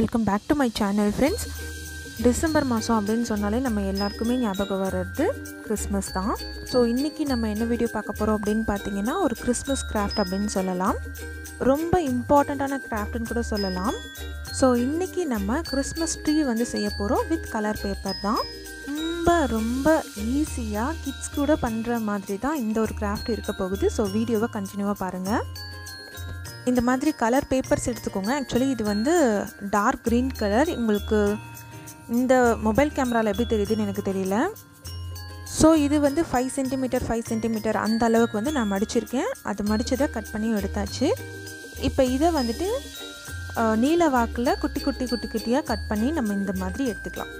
welcome back to my channel friends December மாதம் அப்படின்னு சொன்னாலே நம்ம எல்லாருக்குமே ஞாபகம் வர்றது கிறிஸ்மஸ் தான் ஸோ இன்றைக்கி நம்ம என்ன வீடியோ பார்க்க போகிறோம் அப்படின்னு பார்த்தீங்கன்னா ஒரு கிறிஸ்மஸ் கிராஃப்ட் அப்படின்னு சொல்லலாம் ரொம்ப இம்பார்ட்டண்ட்டான கிராஃப்ட்னு கூட சொல்லலாம் ஸோ இன்றைக்கி நம்ம கிறிஸ்மஸ் ட்ரீ வந்து செய்ய போகிறோம் வித் கலர் பேப்பர் தான் ரொம்ப ரொம்ப ஈஸியாக கிட்ஸ் கூட பண்ணுற மாதிரி தான் இந்த ஒரு கிராஃப்ட் இருக்க போகுது ஸோ வீடியோவை கண்டினியூவாக பாருங்கள் இந்த மாதிரி கலர் பேப்பர்ஸ் எடுத்துக்கோங்க ஆக்சுவலி இது வந்து டார்க் க்ரீன் கலர் உங்களுக்கு இந்த மொபைல் கேமராவில் எப்படி தெரியுதுன்னு எனக்கு தெரியல ஸோ இது வந்து ஃபைவ் சென்டிமீட்டர் ஃபைவ் சென்டிமீட்டர் அந்த அளவுக்கு வந்து நான் மடிச்சிருக்கேன் அது மடித்ததை கட் பண்ணி எடுத்தாச்சு இப்போ இதை வந்துட்டு நீல வாக்கில் குட்டி குட்டி குட்டி குட்டியாக கட் பண்ணி நம்ம இந்த மாதிரி எடுத்துக்கலாம்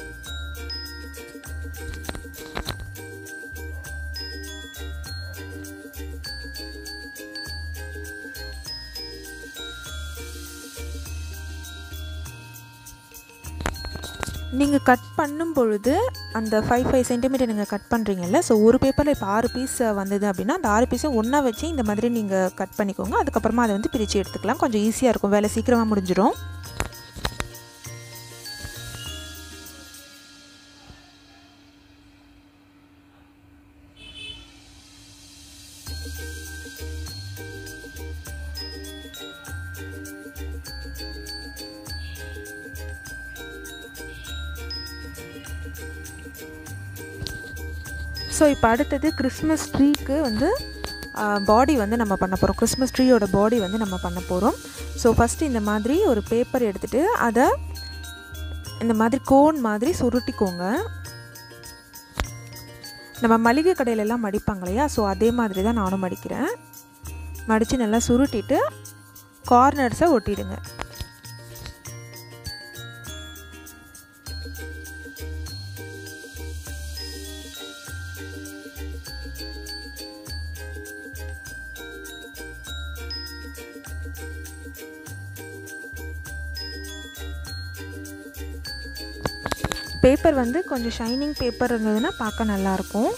நீங்கள் கட் பண்ணும் பொழுது அந்த ஃபைவ் ஃபைவ் சென்டிமீட்டர் நீங்கள் கட் பண்ணுறீங்கல்ல ஸோ ஒரு பேப்பரில் இப்போ ஆறு பீஸ் வந்தது அப்படின்னா அந்த ஆறு பீஸை ஒன்றா வச்சு இந்த மாதிரி நீங்கள் கட் பண்ணிக்கோங்க அதுக்கப்புறமா அதை வந்து பிரித்து எடுத்துக்கலாம் கொஞ்சம் ஈஸியாக இருக்கும் வேலை சீக்கிரமாக முடிஞ்சிடும் ஸோ இப்போ அடுத்தது கிறிஸ்மஸ் ட்ரீக்கு வந்து பாடி வந்து நம்ம பண்ண போகிறோம் கிறிஸ்மஸ் ட்ரீயோட பாடி வந்து நம்ம பண்ண போகிறோம் ஸோ ஃபஸ்ட்டு இந்த மாதிரி ஒரு பேப்பர் எடுத்துகிட்டு அதை இந்த மாதிரி கோன் மாதிரி சுருட்டிக்கோங்க நம்ம மளிகை கடையிலெல்லாம் மடிப்பாங்க இல்லையா ஸோ அதே மாதிரி தான் நானும் மடிக்கிறேன் மடித்து நல்லா சுருட்டிட்டு கார்னர்ஸை ஒட்டிடுங்க பேப்பர் வந்து கொஞ்சம் ஷைனிங் பேப்பர் இருந்ததுன்னா பார்க்க நல்லாயிருக்கும்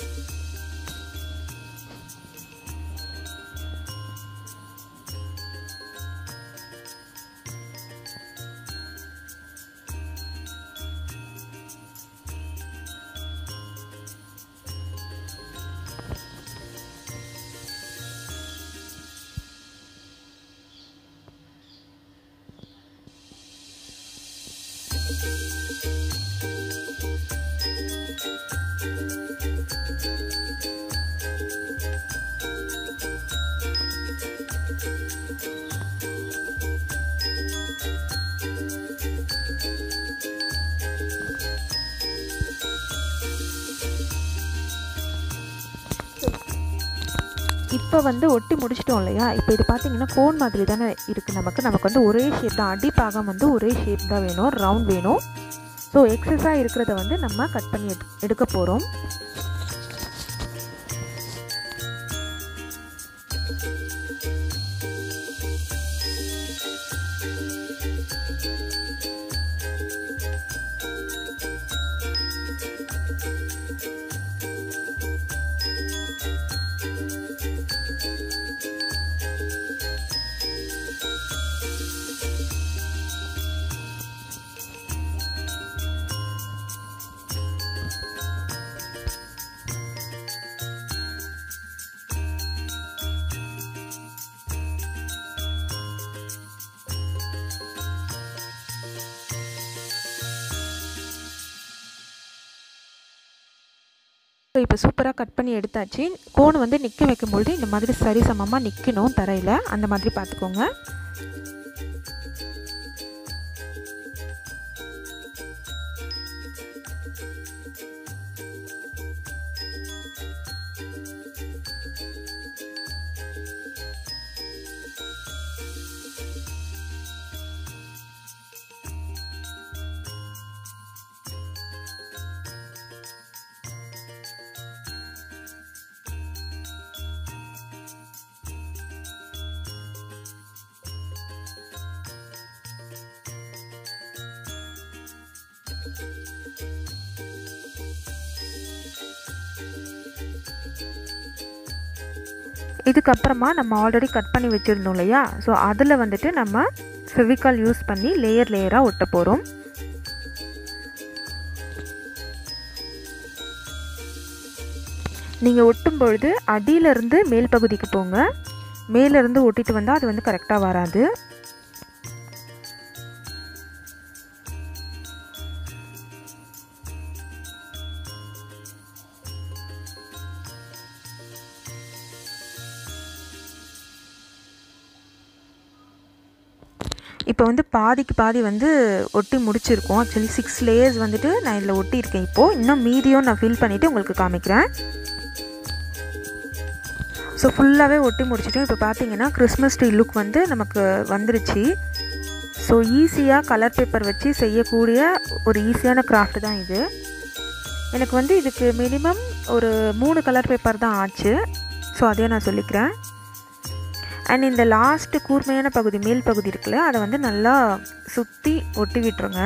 இப்போ வந்து ஒட்டி முடிச்சிட்டோம் இல்லையா இப்போ இது பார்த்தீங்கன்னா கோன் மாதிரி தானே இருக்குது நமக்கு நமக்கு வந்து ஒரே ஷேப் தான் அடிப்பாகம் வந்து ஒரே ஷேப் தான் வேணும் ரவுண்ட் வேணும் ஸோ எக்ஸஸாக இருக்கிறத வந்து நம்ம கட் பண்ணி எடு எடுக்க போகிறோம் ஸோ இப்போ சூப்பராக கட் பண்ணி எடுத்தாச்சு கோன் வந்து நிற்க வைக்கும்பொழுது இந்த மாதிரி சரி சமமாக நிற்கணும் தரையில் அந்த மாதிரி பார்த்துக்கோங்க இதுக்கப்புறமா நம்ம ஆல்ரெடி கட் பண்ணி வச்சுருந்தோம் இல்லையா ஸோ அதில் வந்துட்டு நம்ம ஃபெவிகால் யூஸ் பண்ணி லேயர் லேயராக ஒட்ட போகிறோம் நீங்கள் ஒட்டும் பொழுது அடியிலேருந்து மேல் பகுதிக்கு போங்க மேலேருந்து ஒட்டிட்டு வந்தால் அது வந்து கரெக்டாக வராது இப்போ வந்து பாதிக்கு பாதி வந்து ஒட்டி முடிச்சிருக்கோம் ஆக்சுவலி சிக்ஸ் லேயர்ஸ் வந்துட்டு நான் இதில் ஒட்டியிருக்கேன் இப்போது இன்னும் மீதியும் நான் ஃபில் பண்ணிவிட்டு உங்களுக்கு காமிக்கிறேன் ஸோ ஃபுல்லாகவே ஒட்டி முடிச்சிட்டோம் இப்போ பார்த்தீங்கன்னா கிறிஸ்மஸ் ட்ரீ லுக் வந்து நமக்கு வந்துருச்சு ஸோ ஈஸியாக கலர் பேப்பர் வச்சு செய்யக்கூடிய ஒரு ஈஸியான கிராஃப்ட் தான் இது எனக்கு வந்து இதுக்கு மினிமம் ஒரு மூணு கலர் பேப்பர் தான் ஆச்சு ஸோ அதே நான் சொல்லிக்கிறேன் அண்ட் இந்த லாஸ்ட்டு கூர்மையான பகுதி மேல் பகுதி இருக்குல்ல அதை வந்து நல்லா சுற்றி ஒட்டி விட்டுருங்க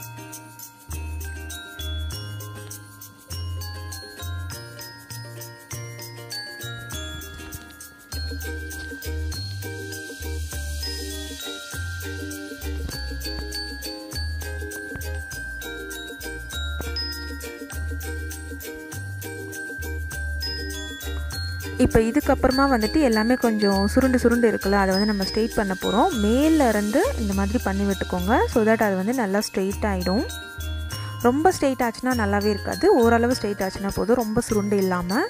இப்போ இதுக்கப்புறமா வந்துட்டு எல்லாமே கொஞ்சம் சுருண்டு சுருண்டு இருக்குல்ல அதை வந்து நம்ம ஸ்ட்ரெயிட் பண்ண போகிறோம் மேலே இருந்து இந்த மாதிரி பண்ணி விட்டுக்கோங்க ஸோ தட் அது வந்து நல்லா ஸ்ட்ரெயிட் ஆகிடும் ரொம்ப ஸ்ட்ரெயிட் ஆச்சுன்னா நல்லாவே இருக்காது ஓரளவு ஸ்ட்ரெயிட் ஆச்சுன்னா போதும் ரொம்ப சுருண்டு இல்லாமல்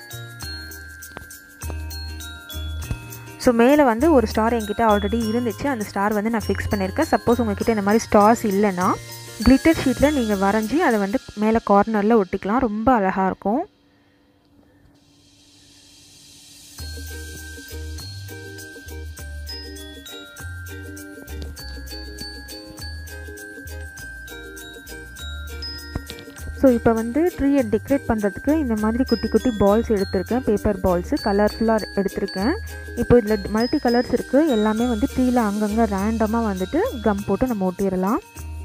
ஸோ மேலே வந்து ஒரு ஸ்டார் என்கிட்ட ஆல்ரெடி இருந்துச்சு அந்த ஸ்டார் வந்து நான் ஃபிக்ஸ் பண்ணியிருக்கேன் சப்போஸ் உங்ககிட்ட இந்த மாதிரி ஸ்டார்ஸ் இல்லைன்னா கிளிட்டர் ஷீட்டில் நீங்கள் வரைஞ்சி அதை வந்து மேலே கார்னரில் ஒட்டிக்கலாம் ரொம்ப அழகாக இருக்கும் ஸோ இப்போ வந்து ட்ரீயை டெக்கரேட் பண்ணுறதுக்கு இந்த மாதிரி குட்டி குட்டி பால்ஸ் எடுத்திருக்கேன் பேப்பர் பால்ஸு கலர்ஃபுல்லாக எடுத்திருக்கேன் இப்போ இதில் மல்டி கலர்ஸ் இருக்குது எல்லாமே வந்து ட்ரீயில் அங்கங்கே ரேண்டமாக வந்துட்டு கம் போட்டு நம்ம ஒட்டிடலாம்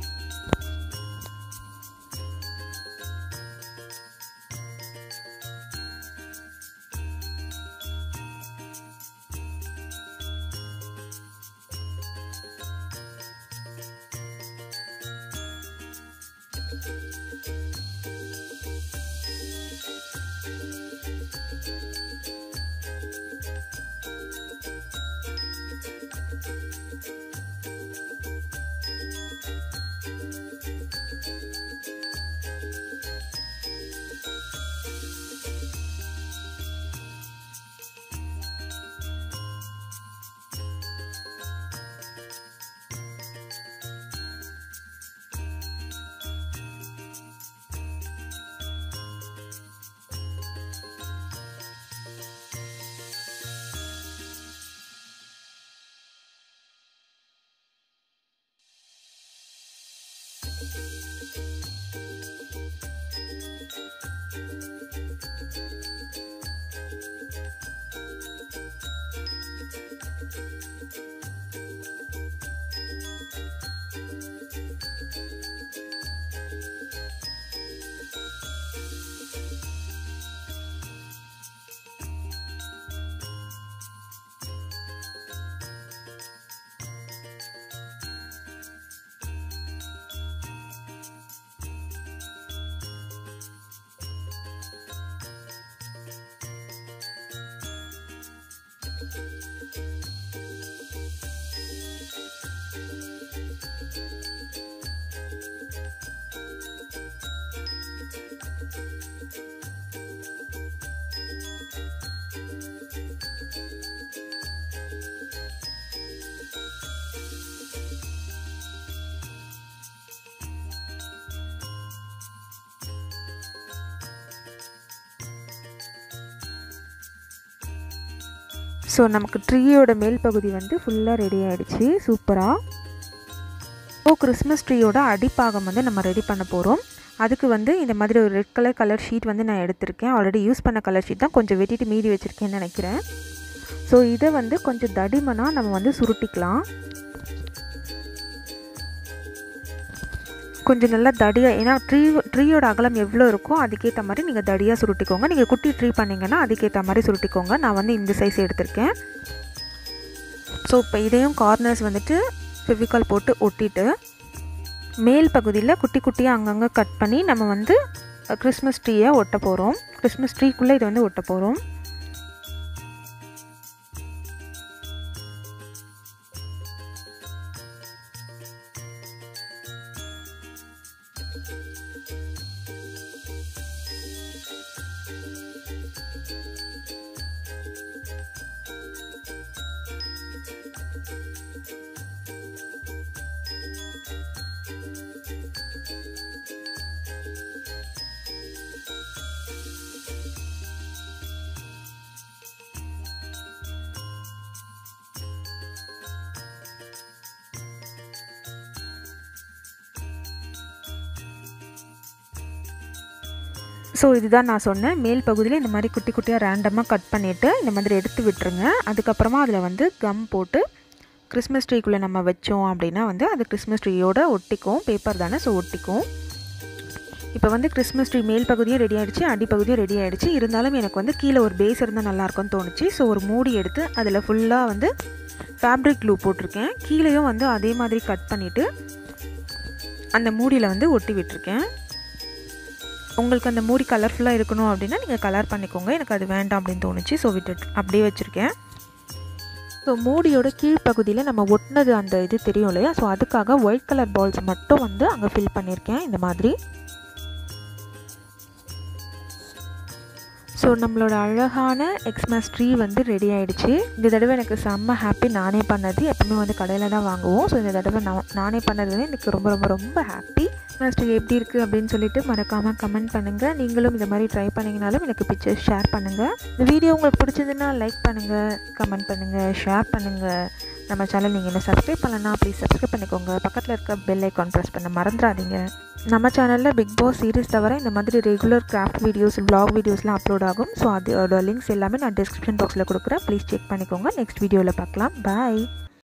ஸோ நமக்கு ட்ரீயோட மேல் பகுதி வந்து ஃபுல்லாக ரெடி ஆகிடுச்சு சூப்பராக ஸோ கிறிஸ்மஸ் ட்ரீயோட அடிப்பாகம் வந்து நம்ம ரெடி பண்ண போகிறோம் அதுக்கு வந்து இந்த மாதிரி ஒரு ரெட் கலர் கலர் ஷீட் வந்து நான் எடுத்திருக்கேன் ஆல்ரெடி யூஸ் பண்ண கலர் ஷீட் தான் கொஞ்சம் வெட்டிட்டு மீதி வச்சுருக்கேன்னு நினைக்கிறேன் ஸோ இதை வந்து கொஞ்சம் தடிமனாக நம்ம வந்து சுருட்டிக்கலாம் கொஞ்சம் நல்லா தடியாக ஏன்னா ட்ரீ ட்ரீயோட அகலம் எவ்வளோ இருக்கோ அதுக்கேற்ற மாதிரி நீங்கள் தடியாக சுருட்டிக்கோங்க நீங்கள் குட்டி ட்ரீ பண்ணிங்கன்னா அதுக்கேற்ற மாதிரி சுருட்டிக்கோங்க நான் வந்து இந்த சைஸ் எடுத்திருக்கேன் ஸோ இப்போ இதையும் கார்னர்ஸ் வந்துட்டு ஃபெவிகால் போட்டு ஒட்டிட்டு மேல் பகுதியில் குட்டி குட்டியாக அங்கங்கே கட் பண்ணி நம்ம வந்து கிறிஸ்மஸ் ட்ரீயை ஒட்ட போகிறோம் கிறிஸ்மஸ் ட்ரீக்குள்ளே இதை வந்து ஒட்ட போகிறோம் ஸோ இதுதான் நான் சொன்னேன் மேல் பகுதியில் இந்த மாதிரி குட்டி குட்டியாக ரேண்டமாக கட் பண்ணிவிட்டு இந்த மாதிரி எடுத்து விட்டுருங்க அதுக்கப்புறமா அதில் வந்து கம் போட்டு கிறிஸ்மஸ் ட்ரீக்குள்ளே நம்ம வச்சோம் அப்படின்னா வந்து அது கிறிஸ்மஸ் ட்ரீயோட ஒட்டிக்கும் பேப்பர் தானே ஸோ ஒட்டிக்கும் இப்போ வந்து கிறிஸ்மஸ் ட்ரீ மேல் பகுதியும் ரெடி ஆகிடுச்சு அடிப்பகுதியும் ரெடி ஆகிடுச்சு இருந்தாலும் எனக்கு வந்து கீழே ஒரு பேஸ் இருந்தால் நல்லாயிருக்கும்னு தோணுச்சு ஸோ ஒரு மூடி எடுத்து அதில் ஃபுல்லாக வந்து ஃபேப்ரிக் க்ளூ போட்டிருக்கேன் கீழேயும் வந்து அதே மாதிரி கட் பண்ணிவிட்டு அந்த மூடியில் வந்து ஒட்டி விட்டுருக்கேன் உங்களுக்கு அந்த மூடி கலர்ஃபுல்லாக இருக்கணும் அப்படின்னா நீங்கள் கலர் பண்ணிக்கோங்க எனக்கு அது வேண்டாம் அப்படின்னு தோணுச்சு ஸோ விட்டுட்டு அப்படியே வச்சுருக்கேன் ஸோ மூடியோட கீழ்ப்பகுதியில் நம்ம ஒட்டினது அந்த இது தெரியும் இல்லையா ஸோ அதுக்காக ஒயிட் கலர் பால்ஸ் மட்டும் வந்து அங்கே ஃபில் பண்ணியிருக்கேன் இந்த மாதிரி ஸோ நம்மளோட அழகான எக்ஸ்மாஸ் ட்ரீ வந்து ரெடி ஆகிடுச்சு இந்த தடவை எனக்கு செம்ம ஹாப்பி நானே பண்ணது எப்பவுமே வந்து கடையில் தான் வாங்குவோம் ஸோ இந்த தடவை நான் நானே பண்ணது வந்து எனக்கு ரொம்ப ரொம்ப ரொம்ப ஹாப்பி எக்ஸ்மாஸ் ட்ரீ எப்படி இருக்குது அப்படின்னு சொல்லிட்டு மறக்காமல் கமெண்ட் பண்ணுங்கள் நீங்களும் இந்த மாதிரி ட்ரை பண்ணிங்கனாலும் எனக்கு பிக்சர்ஸ் ஷேர் பண்ணுங்கள் இந்த வீடியோ உங்களுக்கு பிடிச்சதுன்னா லைக் பண்ணுங்கள் கமெண்ட் பண்ணுங்கள் ஷேர் பண்ணுங்கள் நம்ம சேனல் நீங்கள் என்ன சப்ஸ்கிரைப் பண்ணலன்னா ப்ளீஸ் சப்ஸ்கிரைப் பண்ணிக்கோங்க பக்கத்தில் இருக்க பெல் ஐக்கான் ப்ரெஸ் பண்ண மறந்துடாதீங்க நம்ம சேனலில் பிக் பாஸ் சீரிஸ் தவிர இந்த மாதிரி ரெகுலர் கிராஃப்ட் வீடியோஸ் வ்ளாக் வீடியோஸ்லாம் அப்லோட் ஆகும் ஸோ அதோட லிங்க்ஸ் எல்லாமே நான் டிஸ்கிரிப்ஷன் பாக்ஸில் கொடுக்குறேன் ப்ளீஸ் செக் பண்ணிக்கோங்க நெக்ஸ்ட் வீடியோவில் பார்க்கலாம் பாய்